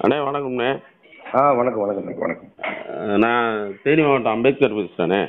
அண்ணே வணக்கம்ண்ணே ஆ வணக்கம் வணக்கம் வணக்கம் அஹ் நான் தேனி மாவட்டம் அம்பேத்கர் பேசுகிறேண்ணே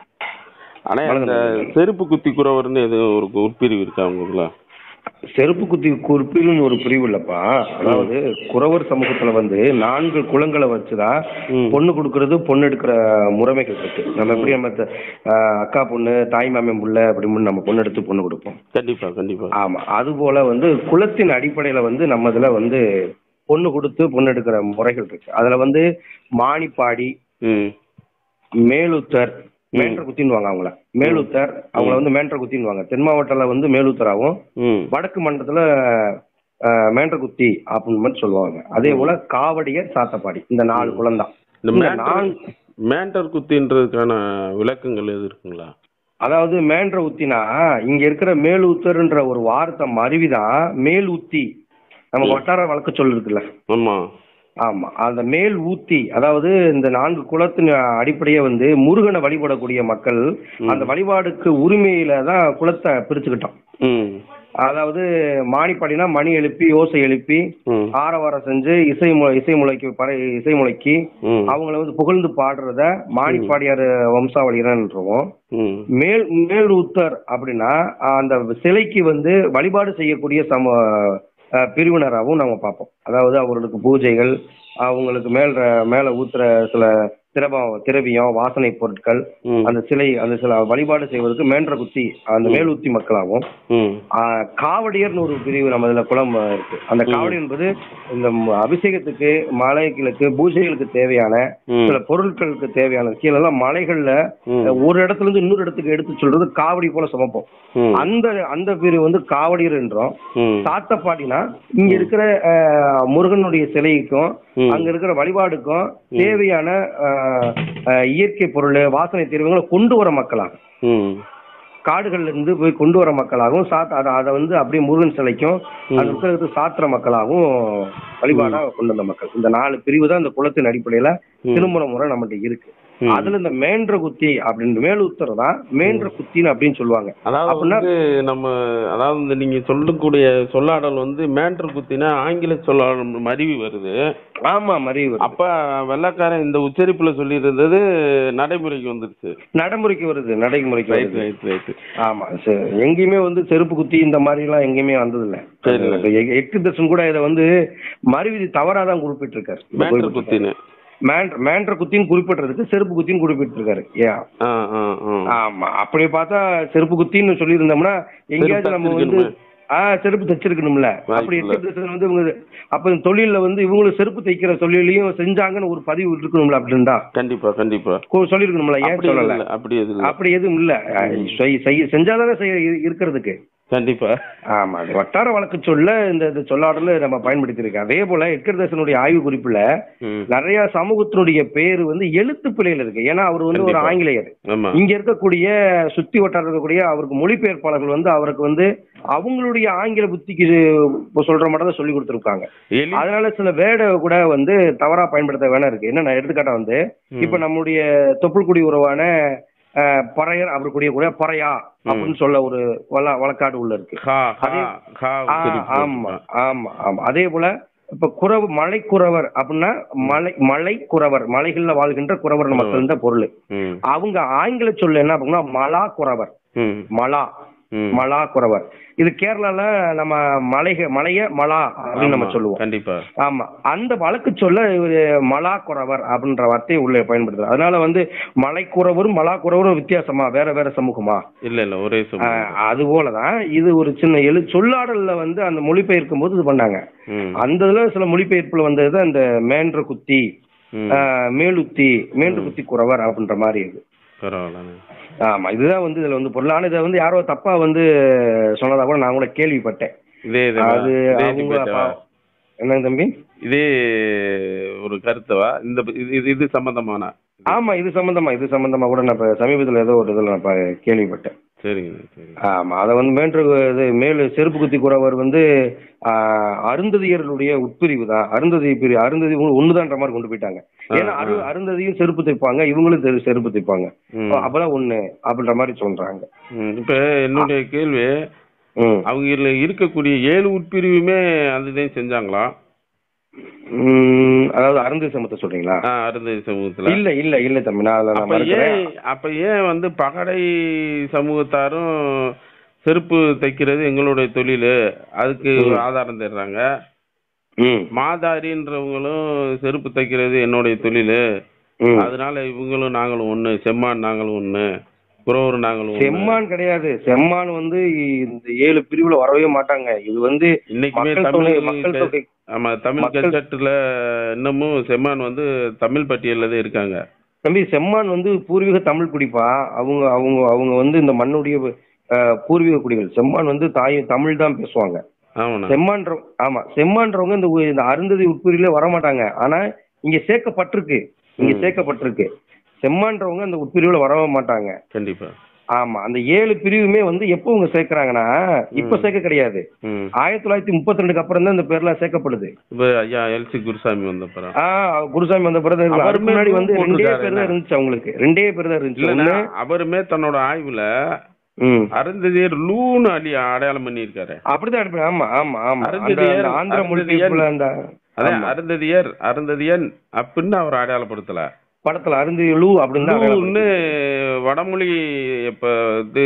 அண்ணே வணக்கம். அந்த செருப்பு குத்தி குறவர்னு எதுவும் ஒரு உட்பிரிவு இருக்கா உங்களுக்குல செருப்பு குத்தி குறிப்பிலும் ஒரு பிரிவு இல்லப்பா அதாவது குறவர் சமூகத்துல வந்து நான்கு குலங்களை வச்சுதான் ம். பொண்ணு கொடுக்கறது பொண்ணு எடுக்கிற முறைமைகள் இருக்கு நம்ம எப்படி நம்ம த- ஆ, அக்கா பொண்ணு தாய் மாமன் புள்ள அப்படின்னு நம்ம பொண்ணு எடுத்து பொண்ணு கொடுப்போம் கண்டிப்பா கண்டிப்பா ஆமா அது போல வந்து குலத்தின் அடிப்படையில வந்து நம்ம இதுல வந்து பொண்ணு கொடுத்து பொண்ணு எடுக்கிற முறைகள் இருக்கு அதுல வந்து மானிப்பாடி ம் மேலுத்தர் மேன்ற குத்தின்னுவாங்க அவங்கள மேலுத்தர் அவங்கள வந்து மேன்ற குத்தின்னுவாங்க தென் மாவட்டத்துல வந்து மேலுத்தராகவும் ம் வடக்கு மண்டலத்துல அஹ், மேன்றகுத்தி அப்படின்னு மட்டும் சொல்லுவாங்க அதே போல காவடியர் சாத்தப்பாடி இந்த நாலு குளம் இந்த இந்த மேண்டர் நான்கு மேண்டர் குத்தின்றதுக்கான விளக்கங்கள் எது இருக்குங்களா அதாவது மேன்ற உத்தினா இங்க இருக்கிற மேலுத்தர்ன்ற ஒரு வார்த்தை மருவிதான் மேல் உத்தி நம்ம வட்டார வழக்கு சொல் இருக்குல்ல ஆமா ஆமா அந்த மேல் ஊத்தி அதாவது இந்த நான்கு குலத்தின் அடிப்படையே வந்து முருகனை வழிபடக்கூடிய மக்கள் அந்த வழிபாடுக்கு உரிமையில தான் குலத்தை பிரிச்சுக்கிட்டோம் ம் அதாவது மானிப்பாடினா மணி எழுப்பி ஓசை எழுப்பி ம் ஆரவாரம் செஞ்சு இசை மு இசை முளைக்கு பறை இசை முளைக்கு ம் அவங்கள வந்து புகழ்ந்து பாடுறத மானிப்பாடியார் வம்சாவளியினன்றோம் ம் மேல் மேல் உத்தர் அப்படின்னா அந்த சிலைக்கு வந்து வழிபாடு செய்யக்கூடிய சம அஹ், பிரிவினராகவும் நம்ம பார்ப்போம் அதாவது அவர்களுக்கு பூஜைகள் அவங்களுக்கு மேல் மேல ஊத்துற சில திரவம் திரவியம் வாசனை பொருட்கள் ம் அந்த சிலை அந்த சில வழிபாடு செய்வதற்கு மேன்ற குத்தி அந்த மேல் உத்தி மக்களாகவும் ம் ஆஹ் காவடியர்னு ஒரு பிரிவு நம்ம இதுல குளம் இருக்கு அந்த காவடி என்பது இந்த ம- அபிஷேகத்துக்கு மலைகளுக்கு பூஜைகளுக்கு தேவையான ம் சில பொருட்களுக்கு தேவையான கீழே எல்லாம் மலைகள்ல ம். ஒரு இடத்துல இருந்து இன்னொரு இடத்துக்கு எடுத்து சொல்றது காவடி போல சுமப்போம் ம் அந்த அந்த பிரிவு வந்து காவடியர் என்றோம் ம் சாத்தப்பாடினா இங்க இருக்கிற ஆஹ், முருகனுடைய சிலைக்கும் ம். அங்க இருக்கிற வழிபாடுக்கும் தேவையான ஆஹ், ஆஹ், இயற்கை பொருள் வாசனை திரவியங்களை கொண்டு வர மக்களாக ம் காடுகள்ல இருந்து போய் கொண்டு வர மக்களாகவும் சாத் அதை அதை வந்து அப்படியே முருகன் சிலைக்கும் அந்த புத்தகத்தை சாத்துற மக்களாகவும் வழிபாடா கொண்டு வந்த மக்கள் இந்த நாலு பிரிவு தான் இந்த குலத்தின் அடிப்படையில திருமண முறை நம்மகிட்ட இருக்கு ம். அதுல இந்த மேன்ற குத்தி அப்படின்னு மேலுத்தர் தான் மேன்ற குத்தின்னு அப்படின்னு சொல்லுவாங்க அதாவது அப்படின்னா- வந்து நம்ம அதாவது இந்த நீங்க சொல்லக்கூடிய சொல்லாடல் வந்து மேண்டர் குத்தினா ஆங்கில சொல்லாடல் மருவி வருது ஆமா மறிவு வருது. அப்ப வெள்ளக்காரன் இந்த உச்சரிப்புல சொல்லி இருந்தது நடைமுறைக்கு வந்துருச்சு நடைமுறைக்கு வருது நடைமுறைக்கு ரைட் வருது ரைட் ரைட் ஆமா சரி. எங்கேயுமே வந்து செருப்பு குத்தி இந்த மாதிரி எல்லாம் எங்கேயுமே வந்தது இல்ல சரி. இப்ப எ- எட்டு தர்ஷன் கூட இதை வந்து மறுவிதி தவறாதான் குறிப்பிட்டிருக்காரு இந்த மேண்டர் கோயில் குத்தின்னு மேன்ற மேன்ற குத்தின்னு குறிப்பிடுறதுக்கு செருப்பு குத்தின்னு குறிப்பிட்டிருக்காரு ஏன் ஆ ஆ ஆ ஆமா அப்படி பார்த்தா செருப்பு குத்தின்னு சொல்லியிருந்தோம்னா எங்கேயாச்சும் நம்ம வந்து தச்சிருக்கணுமே. ஆ செருப்பு தைச்சிருக்கணும்ல அப்படி வாய்ப்பில்ல. எட்டு தர்ஷன் வந்து இவங்க அப்ப இந்த தொழில்ல வந்து இவங்களும் செருப்பு தைக்கிற தொழிலையும் செஞ்சாங்கன்னு ஒரு பதிவு இருக்கணும்ல அப்படின்டா கண்டிப்பா கண்டிப்பா கு- சொல்லியிருக்கணும்ல ஏன் அப்படி சொல்லல இல்ல அப்படி எதுவும் இல்ல அப்படி எதுவும் இல்ல செய்- செய்- செஞ்சாதானே செய்ய இ- இருக்கிறதுக்கு கண்டிப்பா ஆமா அது வட்டார வழக்கு சொல்ல இந்த இந்த சொல்லாடல நம்ம பயன்படுத்தியிருக்கோம் அதே போல எட்கர்தாசனுடைய ஆய்வு குறிப்புல ம் நிறைய சமூகத்தினுடைய பேரு வந்து எழுத்து பிழையில இருக்கு ஏன்னா அவர் வந்து ஒரு கண்டிப்பா. ஆங்கிலேயர் ஆமா இங்க இருக்கக்கூடிய சுத்தி வட்டாரம் இருக்கக்கூடிய அவருக்கு மொழிபெயர்ப்பாளர்கள் வந்து அவருக்கு வந்து அவங்களுடைய ஆங்கில புத்திக்கு இப்ப சொல்ற மட்டும் தான் சொல்லி கொடுத்துருக்காங்க எலி அதனால சில வேர்டை கூட வந்து தவறா பயன்படுத்த வேணா இருக்கு என்ன நான் எடுத்துக்காட்டா வந்து இப்ப நம்முடைய தொப்புள்குடி உறவான அஹ், பறையர் அவர் கூடிய கூட பறையா அப்படின்னு சொல்ல ஒரு வழ- வழக்காடு உள்ள இருக்கு ஹா ஹா அதே- ஹா ஆ, உச்சரிப்பு ஆமா ஆமா ஆமா அதே போல இப்ப குறவு மலை குறவர் அப்படின்னா மலை மலை குறவர் மலைகள்ல வாழ்கின்ற குறவர் மக்கள் தான் பொருள் ம் அவங்க ஆங்கில சொல்ல என்ன அப்படின்னா மலா குறவர் ம் மலா ம் மலா குறவர் இது கேரளால நம்ம மலைக மலைய மலா அப்படின்னு நம்ம ஆமா, சொல்லுவோம் கண்டிப்பா ஆமா அந்த வழக்கு சொல்ல இவரு மலா குறவர் அப்படின்ற வார்த்தையை உள்ள பயன்படுத்துறாரு அதனால வந்து மலை குறவரும் மலா குறவரும் வித்தியாசமா வேற வேற சமூகமா இல்ல இல்ல ஒரே சமூகம் ஆஹ், அது போலதான் இது ஒரு சின்ன எழு சொல்லாடல்ல வந்து அந்த மொழிபெயர்க்கும் போது இது பண்ணாங்க ம் அந்த இதுல சில மொழிபெயர்ப்புல வந்தது தான் இந்த மேன்ற குத்தி ம் ஆஹ், மேலுத்தி மேன்று குத்தி குறவர் அப்படின்ற மாதிரி இது பரவாயில்ல ஆமா இதுதான் வந்து இதுல வந்து பொருள் ஆனா இதை வந்து யாரோ தப்பா வந்து சொன்னதா கூட நான் கூட கேள்விப்பட்டேன் இதே இது அது இதே அவங்க debate வா? அப்பா- என்னங்க தம்பி இதே ஒரு கருத்தவா இந்த இது இது- இது சம்பந்தமான ஆமா இது சம்பந்தமா இது சம்பந்தமா கூட நான் இப்ப சமீபத்துல ஏதோ ஒரு இதுல நான் இப்ப கேள்விப்பட்டேன் சரிங்க சரி ஆமா அதை வந்து மேன்று இது மேல் செருப்பு குத்தி குறவர் வந்து ஆஹ், அருந்ததியர்களுடைய உட்பிரிவு தான் அருந்ததி பிரிவு அருந்ததி ஒண்ணுதான்ற மாதிரி கொண்டு போயிட்டாங்க ஏன்னா அரு அருந்ததியும் செருப்பு தைப்பாங்க இவங்களும் தெரு- செருப்பு தைப்பாங்க ம். அப்பதான் ஒண்ணு அப்படின்ற மாதிரி சொல்றாங்க ம், இப்ப என்னுடைய கேள்வி ம். அவங்க இதுல இருக்கக்கூடிய ஏழு உட்பிரிவுமே அதுதான் செஞ்சாங்களா ம், அதாவது அருந்ததி சமூகத்தை சொல்றீங்களா ஆ, அருந்ததி சமூகத்துல இல்ல இல்ல இல்ல தம்பி நான் அதை நான் அப்ப மறுக்கிறேன் ஏன் அப்ப ஏன் வந்து பகடை சமூகத்தாரும் செருப்பு தைக்கிறது எங்களுடைய தொழில் அதுக்கு ம். ஆதாரம் தர்றாங்க ம் மாதாரின்றவங்களும் செருப்பு தைக்கிறது என்னுடைய தொழில் ம். அதனால இவங்களும் நாங்களும் ஒண்ணு செம்மான் நாங்களும் ஒண்ணு குறவர் நாங்களும் ஒண்ணு. செம்மான் கிடையாது செம்மான் வந்து இந்த ஏழு பிரிவுல வரவே மாட்டாங்க இது வந்து இன்னைக்குமே மக்கள் தொகை தமிழ் மக்கள் தொகை ஆமா தமிழ் மக்கள்- கல்ச்சர்ல இன்னமும் செம்மான் வந்து தமிழ் பட்டியல்ல தான் இருக்காங்க தம்பி செம்மான் வந்து பூர்வீக தமிழ் குடிப்பா அவங்க அவங்க அவங்க வந்து இந்த மண்ணுடைய அஹ், பூர்வீக குடிகள் செம்மான் வந்து தாய் தமிழ் தான் பேசுவாங்க ஆமாண்ணா செம்மான்ற ஆமா செம்மான்றவங்க இந்த உ- இந்த அருந்ததி உட்பிரிவுல வர மாட்டாங்க ஆனா இங்க சேர்க்கப்பட்டிருக்கு இங்க ம். சேர்க்கப்பட்டிருக்கு செம்மான்றவங்க அந்த உட்பிரிவுல வரவே மாட்டாங்க கண்டிப்பா ஆமா அந்த ஏழு பிரிவுமே வந்து எப்போ இவங்க சேர்க்கறாங்கன்னா இப்ப ம். சேர்க்க கிடையாது ம் ஆயிரத்தி தொள்ளாயிரத்தி முப்பத்தி ரெண்டுக்கு அப்புறம் தான் இந்த பேர்லாம் சேர்க்கப்படுது இப்ப ஐயா எல்சி குருசாமி வந்த பிறகு ஆஹ் குருசாமி வந்த பிறகு அவருமே அதுக்கு முன்னாடி வந்து பூ ரெண்டே போட்டிருக்காரு பேர் தான் என்ன? இருந்துச்சு அவங்களுக்கு ரெண்டே பேர் தான் இருந்துச்சு இல்லைன்னா ஒண்ணு அவருமே தன்னோட ஆய்வுல ம் அருந்ததியர் லூன்னு அடி அடையாளம் பண்ணியிருக்காரு அப்படிதான் எடுப்பேன் ஆமா ஆமா ஆமா அந்த அருந்ததியர், அந்த ஆந்திர அருந்ததியர். மொழிபெயர்ப்புல அந்த அதான் ஆமா. அருந்ததியர் அருந்ததியன் அப்படின்னு அவர் அடையாளப்படுத்தல படத்துல அருந்ததி அப்படின்னு தான் லூன்னு அடையாளப்படுத்துது. வடமொழி இப்ப இது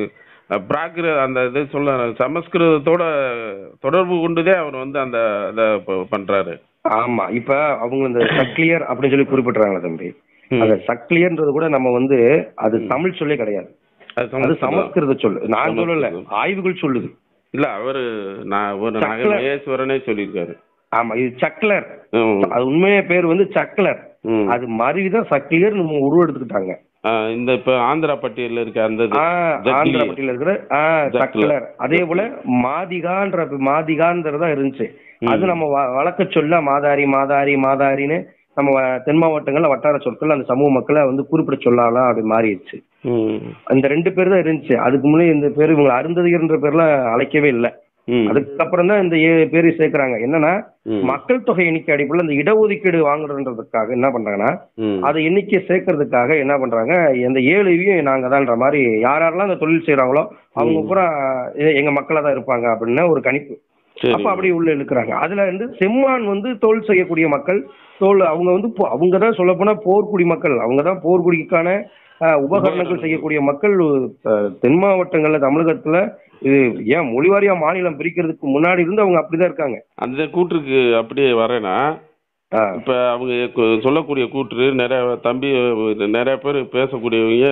பிராகிரு அந்த இது சொல்ல சமஸ்கிருதத்தோட தொடர்பு கொண்டுதே அவர் வந்து அந்த இதை ப- பண்றாரு ஆமா இப்ப அவங்க இந்த சக்லியர் அப்படின்னு சொல்லி குறிப்பிடுறாங்களே தம்பி ம். அந்த சக்லியர்ன்றது கூட நம்ம வந்து அது தமிழ் சொல்லே கிடையாது அது அது சமஸ்கிருதம். சமஸ்கிருத சொல்லு நான் சொல்லல சமஸ்கிருதம். ஆய்வுகள் சொல்லுது இல்ல அவரு நான் ஒரு சக்கல. மகேஸ்வரனே சொல்லியிருக்காரு ஆமா இது சக்லர் ம். அது உண்மைய பேர் வந்து சக்லர் ம். அது மருவிதான் சக்லியர் நம்ம உருவெடுத்துக்கிட்டாங்க ஆ, இந்த இப்ப ஆந்திரா பட்டியல்ல இருக்க அந்த இது. ஆ, ஜக்லி. ஆந்திராபட்டியில இருக்கிற ஆ, ஜக்லர். சக்லர் அதே போல மாதிகான்ற மாதிகான்றதா இருந்துச்சு அது நம்ம வ- வழக்க சொல்ல மாதாரி மாதாரி மாதாரின்னு நம்ம வ- தென் மாவட்டங்கள்ல வட்டார சொற்கள் அந்த சமூக மக்களை வந்து குறிப்பிட சொல்லலாம் அப்படி மாறிடுச்சு ம். இந்த ரெண்டு பேர் தான் இருந்துச்சு அதுக்கு முன்னே இந்த பேர் இவங்க அருந்ததிகர்ன்ற பேர்ல அழைக்கவே இல்லை ம். அதுக்கப்புறம் தான் இந்த ஏழு பேர் சேர்க்கறாங்க என்னன்னா ம். மக்கள் தொகை எண்ணிக்கை அடிப்படையில் இந்த இடஒதுக்கீடு வாங்குறதுக்காக என்ன பண்றாங்கன்னா ம். அதை எண்ணிக்கை சேர்க்கறதுக்காக என்ன பண்றாங்க இந்த ஏழுவையும் நாங்க தான்ற மாதிரி யார் யாரெல்லாம் அந்த தொழில் செய்றாங்களோ அவங்க பூரா எ- எங்க மக்களா தான் இருப்பாங்க அப்படின்னு ஒரு கணிப்பு சரி. அப்ப அப்படி உள்ள இழுக்கிறாங்க அதுல வந்து செம்மான் வந்து தொழில் செய்யக்கூடிய மக்கள் தோல் அவங்க வந்து போ- அவங்க தான் சொல்ல போனா போர்க்குடி மக்கள் அவங்க தான் போர்க்குடிக்கான அஹ், உபகரணங்கள் செய்யக்கூடிய மக்கள் அஹ், தென் மாவட்டங்கள்ல தமிழகத்துல இது ஏன் மொழிவாரியா மாநிலம் பிரிக்கிறதுக்கு முன்னாடி இருந்து அவங்க அப்படிதான் இருக்காங்க அந்த கூற்றுக்கு அப்படியே வரேன்னா ஆஹ், இப்ப அவங்க கு- சொல்லக்கூடிய கூற்று நிறைய தம்பி நிறைய பேர் பேசக்கூடியவங்க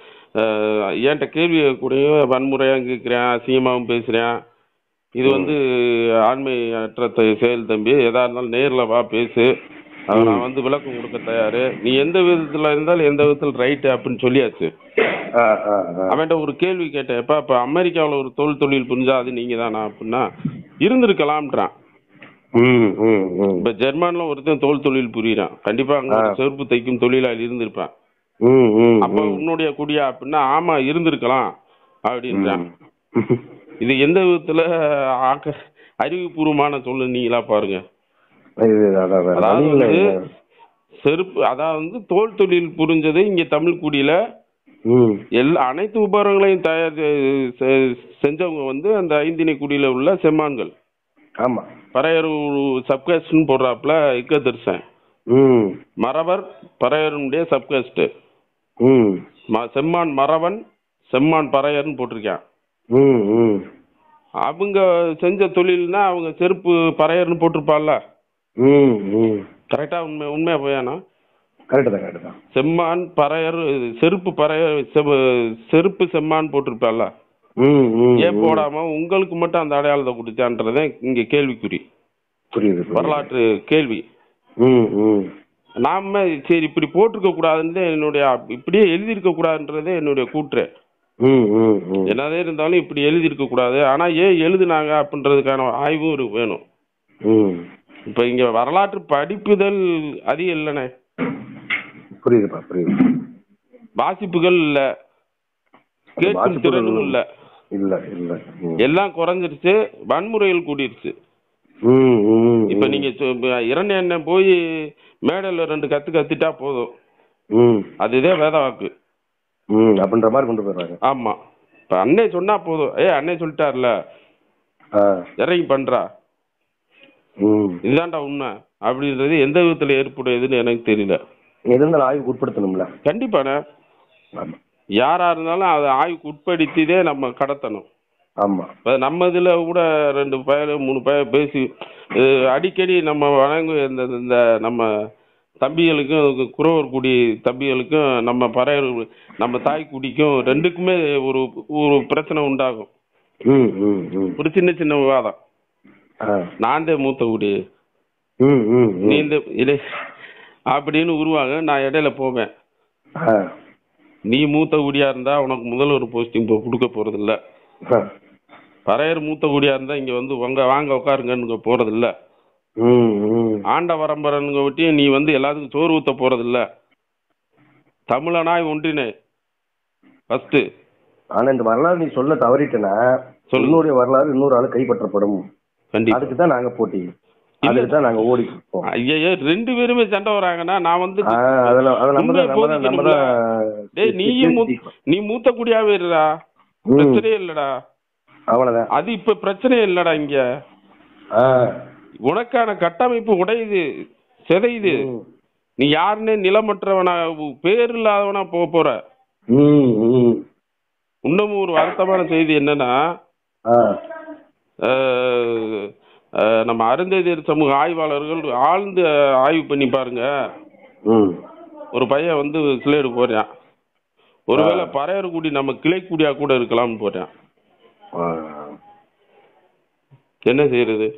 அஹ், என்கிட்ட கேள்வி கேட்கக்கூடியவங்க வன்முறையாக கேட்குறேன் அசிங்கமாகவும் பேசுறேன் இது வந்து ஆண்மையற்ற த- செயல் தம்பி எதா இருந்தாலும் நேர்ல வா பேசு அது நான் வந்து விளக்கம் கொடுக்க தயாரு நீ எந்த விதத்துல இருந்தாலும் எந்த விதத்துல ரைட்டு அப்படின்னு சொல்லியாச்சு ஆஹ், ஆஹ், ஆஹ். அவன்கிட்ட ஒரு கேள்வி கேட்டேன் எப்ப இப்ப அமெரிக்காவுல ஒரு தொழில் தொழில் புரிஞ்சா அது நீங்க தானா அப்படின்னா இருந்திருக்கலாம்ன்றான் ம், ம், ம். இப்ப ஜெர்மன்ல ஒருத்தன் தோல் தொழில் புரியுறான் கண்டிப்பா அங்க ஒரு செருப்பு தைக்கும் தொழிலாளி இருந்திருப்பான் ம், ம், அப்ப ம். உன்னுடைய குடியா அப்படின்னா ஆமா இருந்திருக்கலாம் அப்படின்றான் ம். இது எந்த விதத்துல ஆக்க அறிவுபூர்வமான சொல்லு நீங்களா பாருங்க இது அதான் வேற அதாவது வழி இல்ல. வந்து செருப்பு அதாவது வந்து தோல் தொழில் புரிஞ்சது இங்க தமிழ் குடியில ம், எல்லா அனைத்து உபகரணங்களையும் தயார் செ- செ- செஞ்சவங்க வந்து அந்த ஐந்திணை குடியில உள்ள செம்மான்கள் ஆமா பறையர் சப்காஸ்ட்னு போடுறாப்புல இக்கதர்சன் ம், மறவர் பறையருடைய சப்காஸ்ட் ம், ம- செம்மான் மறவன் செம்மான் பறையர்னு போட்டிருக்கான் ம், ம். அவங்க செஞ்ச தொழில்னா அவங்க செருப்பு பறையர்னு போட்டிருப்பாள்ல ம், ம். கரெக்டா உண்மை உண்மையா போயானா கரெக்ட் தான் கரெக்ட் தான் செம்மான் பறையர் செருப்பு பறையர் செவ- செருப்பு செம்மான் போட்டிருப்பாள்ல ம், ம், ஏன் ம். போடாம உங்களுக்கு மட்டும் அந்த அடையாளத்தை கொடுத்தான்றதே இங்க கேள்விக்குறி புரியுது புரியுது. வரலாற்று கேள்வி ம், ம். நாம சரி இப்படி போட்டிருக்க கூடாதுன்னு என்னுடைய இப்படியே எழுதியிருக்க கூடாதுன்றதே என்னுடைய கூற்று ம், ம், ம். என்னதே இருந்தாலும் இப்படி எழுதியிருக்க கூடாது ஆனா ஏன் எழுதுனாங்க அப்படின்றதுக்கான ஆய்வும் ஒரு வேணும் ம். இப்ப இங்க வரலாற்று படிப்புதல் அதிகம் இல்லைண்ணே புரியுதுப்பா புரியுது வாசிப்புகள் இல்ல கேட்கும் வாசிப்புகள் திறனும் இல்ல இல்ல இல்ல ம். எல்லாம் குறைஞ்சிருச்சு வன்முறைகள் கூடிருச்சு ம், ம், இப்ப ம். நீங்க சொ- இப்ப இரண்டு எண்ணெய் போய் மேடையில ரெண்டு கத்து கத்திட்டா போதும் ம், அதுதே வேத வாக்கு ம். அப்படின்ற மாதிரி கொண்டு போயிடுறாங்க ஆமா இப்ப அண்ணே சொன்னா போதும் ஏ அண்ணே சொல்லிட்டார்ல ஆ. இறங்கி பண்றா ம். இதுதான்டா உண்மை அப்படின்றது எந்த விதத்தில் ஏற்புடையதுன்னு எனக்கு தெரியல இருந்தாலும் ஆய்வுக்கு உட்படுத்தணும்ல கண்டிப்பாண்ணே ஆமா யாராக இருந்தாலும் அதை ஆய்வுக்கு உட்படுத்திதே நம்ம கடத்தணும் ஆமா இப்போ நம்ம இதில் கூட ரெண்டு பயல மூணு பய பேசி அஹ், அடிக்கடி நம்ம வழங்கு இந்த இந்த நம்ம தம்பிகளுக்கும் குறவர் குடி தம்பிகளுக்கும் நம்ம பறையர் நம்ம தாய் குடிக்கும் ரெண்டுக்குமே ஒரு ஒரு பிரச்சனை உண்டாகும் ம் ம் ம் ஒரு சின்ன சின்ன விவாதம் ஆ நான் தான் மூத்த குடி ம் ம் நீ ம் இந்த இடை அப்படின்னு உருவாங்க நான் இடையில போவேன் ஆ நீ மூத்த குடியா இருந்தா உனக்கு முதல்வர் போஸ்டிங் இப்போ கொடுக்க போறதில்ல ஆ. பறையர் மூத்த குடியா இருந்தா இங்க வந்து உங்க வாங்க உட்காருங்கன்னு போறதில்ல ம் ம் ஆண்ட வரம்பரனுங்க ஒட்டி நீ வந்து எல்லாத்துக்கும் சோறு ஊத்த போறதில்ல தமிழனாய் ஒன்றினே ஃபர்ஸ்ட் ஆனா இந்த வரலாறு நீ சொல்ல தவறிட்டனா சொல்லு. இன்னொரு வரலாறு இன்னொரு ஆளு கைப்பற்றப்படும் கண்டிப்பா அதுக்கு தான் நாங்க போட்டி அதுக்கு தான் நாங்க ஓடி இருக்கோம் ஐயோ ரெண்டு பேருமே சண்டை வராங்கன்னா நான் வந்து ஆ, அதுல அதை நம்ம தான் உண்மையை நம்ம தான் நம்ம தான் டேய் நீயும் மூ- நீ மூத்த குடியாவே இருடா ம். பிரச்சனையே இல்லடா அவ்வளவுதான் அது இப்ப பிரச்சனையே இல்லடா இங்க ஆ. உனக்கான கட்டமைப்பு உடையுது சிதையுது ம். நீ யாருன்னே நிலமற்றவனா பேர் இல்லாதவனா போக போற ம், ம். இன்னமும் ஒரு வருத்தமான செய்தி என்னன்னா ஆ. அஹ், அஹ், நம்ம அருந்ததியர் சமூக ஆய்வாளர்கள் ஆழ்ந்து ஆய்வு பண்ணி பாருங்க ம். ஒரு பையன் வந்து சிலேடு போறான் ஒருவேளை பறையர்குடி நம்ம கிளைக்குடியா கூட இருக்கலாம்னு போறான் ஆ. என்ன செய்யறது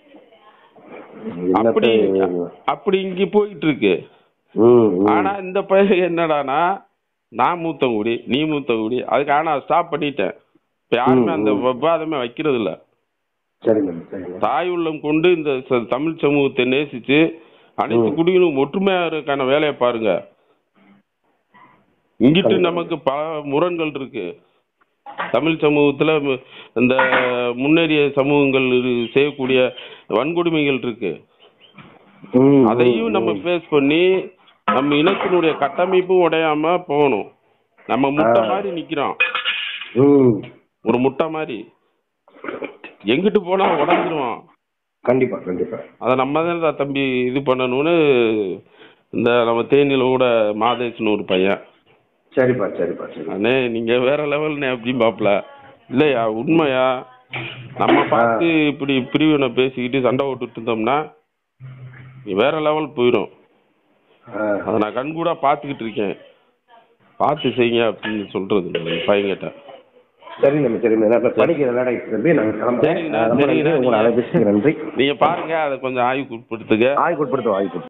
அப்படி என்னத்த- அப்படி இங்க போயிட்டு இருக்கு ம், ம். ஆனா இந்த பையன் என்னடானா நான் மூத்தங்குடி நீ மூத்தங்குடி அதுக்கு ஆனா ஸ்டாப் பண்ணிட்டேன் இப்ப யாருமே அந்த விவாதமே வைக்கிறது இல்ல சரிங்க சரிங்க தாய் உள்ளம் கொண்டு இந்த ச- தமிழ் சமூகத்தை நேசிச்சு அனைத்து குடிகளும் ஒற்றுமையா இருக்கான வேலையை பாருங்க இங்கிட்டு நமக்கு பல முரண்கள் இருக்கு தமிழ் சமூகத்துல மு- இந்த முன்னேறிய சமூகங்கள் இரு- செய்யக்கூடிய வன்கொடுமைகள் இருக்கு ம், அதையும் ம், நம்ம ம். ஃபேஸ் பண்ணி நம்ம இனத்தினுடைய கட்டமைப்பும் உடையாம போகணும் நம்ம முட்டை மாதிரி நிக்கிறோம் ம். ஒரு முட்டை மாதிரி எங்கிட்டு போனா உடஞ்சிருவோம் கண்டிப்பா கண்டிப்பா அதை நம்ம தான் தம்பி இது பண்ணணும்னு இந்த நம்ம தேனியில கூட மாதேஷ்னு ஒரு பையன் சரிப்பா சரிப்பா சரி அண்ணே நீங்க வேற லெவல்னே அப்படின்னு பாப்பல இல்லையா உண்மையா நம்ம பார்த்து இப்படி பிரிவினை பேசிக்கிட்டு சண்டை போட்டுட்டு இருந்தோம்னா வேற லெவல் போயிடும் ஆ. அதை நான் கண்கூடா பார்த்துக்கிட்டு இருக்கேன் பார்த்து செய்யுங்க அப்படின்னு சொல்றது இந்த பையன்கிட்ட சரி நம்ம சரி நான் படிக்கிற நடை தம்பி நாங்கள் கிளம்புறேன் சரிங்கண்ணா, ரொம்ப நன்றி சரிங்கண்ணா, உங்களை நீங்க- அழைப்பிச்சு நன்றி நீங்க பாருங்க அதை கொஞ்சம் ஆய்வுக்கு உட்படுத்துங்க ஆய்வு கொடுத்துருவோம் ஆய்வு